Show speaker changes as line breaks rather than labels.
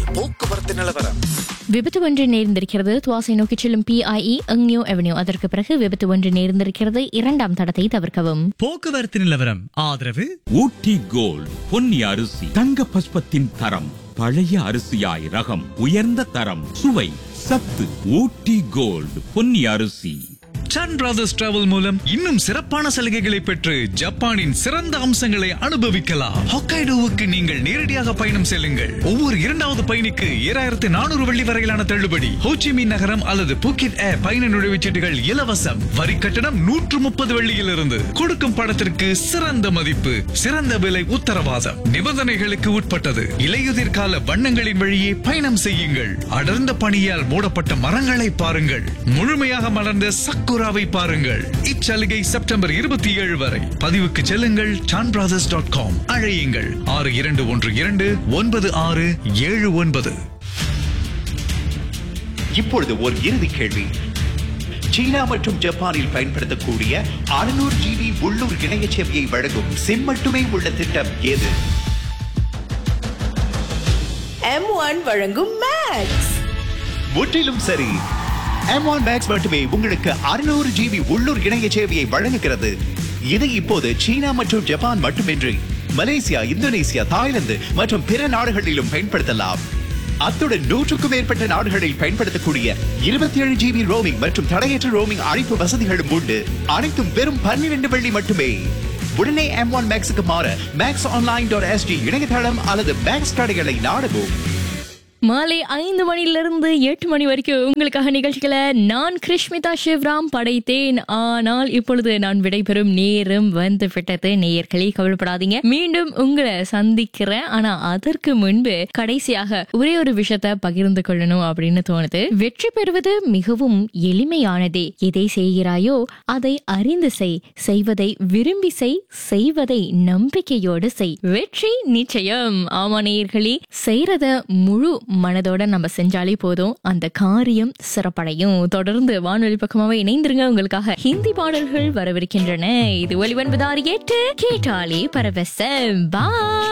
போக்குவரத்து நிலவரம்
விபத்து ஒன்று நேர்ந்திருக்கிறது துவாசை நோக்கி செல்லும் பிஐஇ அங்னியோ அவென்யூ அதற்கு பிறகு விபத்து ஒன்று நேர்ந்திருக்கிறது இரண்டாம் தடத்தை தவிர்க்கவும்
போக்குவரத்து நிலவரம் ஆதரவு
ஊட்டி கோல்ட் பொன்னி அரிசி தங்க பஸ்பத்தின் தரம் பழைய அரிசியாய் ரகம் உயர்ந்த தரம் சுவை சத்து ஊட்டி கோல்ட் பொன்னி அரிசி
சன் பிரதர்ஸ் டிராவல் மூலம் இன்னும் சிறப்பான சலுகைகளை பெற்று ஜப்பானின் சிறந்த அம்சங்களை அனுபவிக்கலாம் ஹொக்கைடோவுக்கு நீங்கள் நேரடியாக பயணம் செல்லுங்கள் ஒவ்வொரு இரண்டாவது பயணிக்கு ஏழாயிரத்து நானூறு வெள்ளி வரையிலான தள்ளுபடி ஹோச்சிமின் நகரம் அல்லது பூக்கிட் ஏர் பயண நுழைவுச்சீட்டுகள் இலவசம் வரி கட்டணம் நூற்று முப்பது வெள்ளியிலிருந்து கொடுக்கும் படத்திற்கு சிறந்த மதிப்பு சிறந்த விலை உத்தரவாதம் நிபந்தனைகளுக்கு உட்பட்டது இலையுதிர் கால வண்ணங்களின் வழியே பயணம் செய்யுங்கள் அடர்ந்த பனியால் மூடப்பட்ட மரங்களை பாருங்கள் முழுமையாக மலர்ந்த சக்குராவை பாருங்கள் இச்சலுகை செப்டம்பர் இருபத்தி ஏழு வரை பதிவுக்கு செல்லுங்கள் சான் பிரதர்ஸ் டாட் காம் அழையுங்கள் ஆறு இரண்டு ஒன்று இரண்டு ஒன்பது ஆறு ஏழு ஒன்பது
இப்பொழுது ஒரு இறுதி கேள்வி சீனா மற்றும் ஜப்பானில் பயன்படுத்தக்கூடிய 600 ஜிபி உள்ளூர் இணைய சேவையை வழங்கும் சிம் மட்டுமே உள்ள திட்டம் எது
எம் ஒன் வழங்கும் மேக்ஸ்
முற்றிலும் சரி M1 Max மட்டுமே உங்களுக்கு 600 ஜிபி உள்ளூர் இணைய சேவையை வழங்குகிறது இது இப்போது சீனா மற்றும் ஜப்பான் மட்டுமின்றி மலேசியா இந்தோனேசியா தாய்லாந்து மற்றும் பிற நாடுகளிலும் பயன்படுத்தலாம் அத்துடன் நூற்றுக்கும் மேற்பட்ட நாடுகளில் பயன்படுத்தக்கூடிய இருபத்தி ஏழு ஜிபி ரோமிங் மற்றும் தடையற்ற ரோமிங் அழைப்பு வசதிகளும் உண்டு அனைத்தும் வெறும் பன்னிரண்டு வெள்ளி மட்டுமே உடனே எம் ஒன் மேக்ஸுக்கு மாற மேக்ஸ் ஆன்லைன் டாட் எஸ்டி இணையதளம் அல்லது மேக்ஸ் கடைகளை நாடவும்
மாலை ஐந்து மணிலிருந்து எட்டு மணி வரைக்கும் உங்களுக்காக நிகழ்ச்சிகளை நான் கிருஷ்மிதா சிவராம் படைத்தேன் ஆனால் இப்பொழுது நான் விடைபெறும் நேரம் வந்து விட்டது நேயர்களே கவலைப்படாதீங்க மீண்டும் உங்களை சந்திக்கிறேன் ஆனா அதற்கு முன்பு கடைசியாக ஒரே ஒரு விஷயத்த பகிர்ந்து கொள்ளணும் அப்படின்னு தோணுது வெற்றி பெறுவது மிகவும் எளிமையானதே எதை செய்கிறாயோ அதை அறிந்து செய் செய்வதை விரும்பி செய் செய்வதை நம்பிக்கையோடு செய் வெற்றி நிச்சயம் ஆமா நேயர்களே செய்யறத முழு மனதோட நம்ம செஞ்சாலே போதும் அந்த காரியம் சிறப்படையும் தொடர்ந்து வானொலி பக்கமாவே இணைந்திருங்க உங்களுக்காக ஹிந்தி பாடல்கள் வரவிருக்கின்றன இது ஒலிவன்பதாறு எட்டு கேட்டாலே பரவசம் பா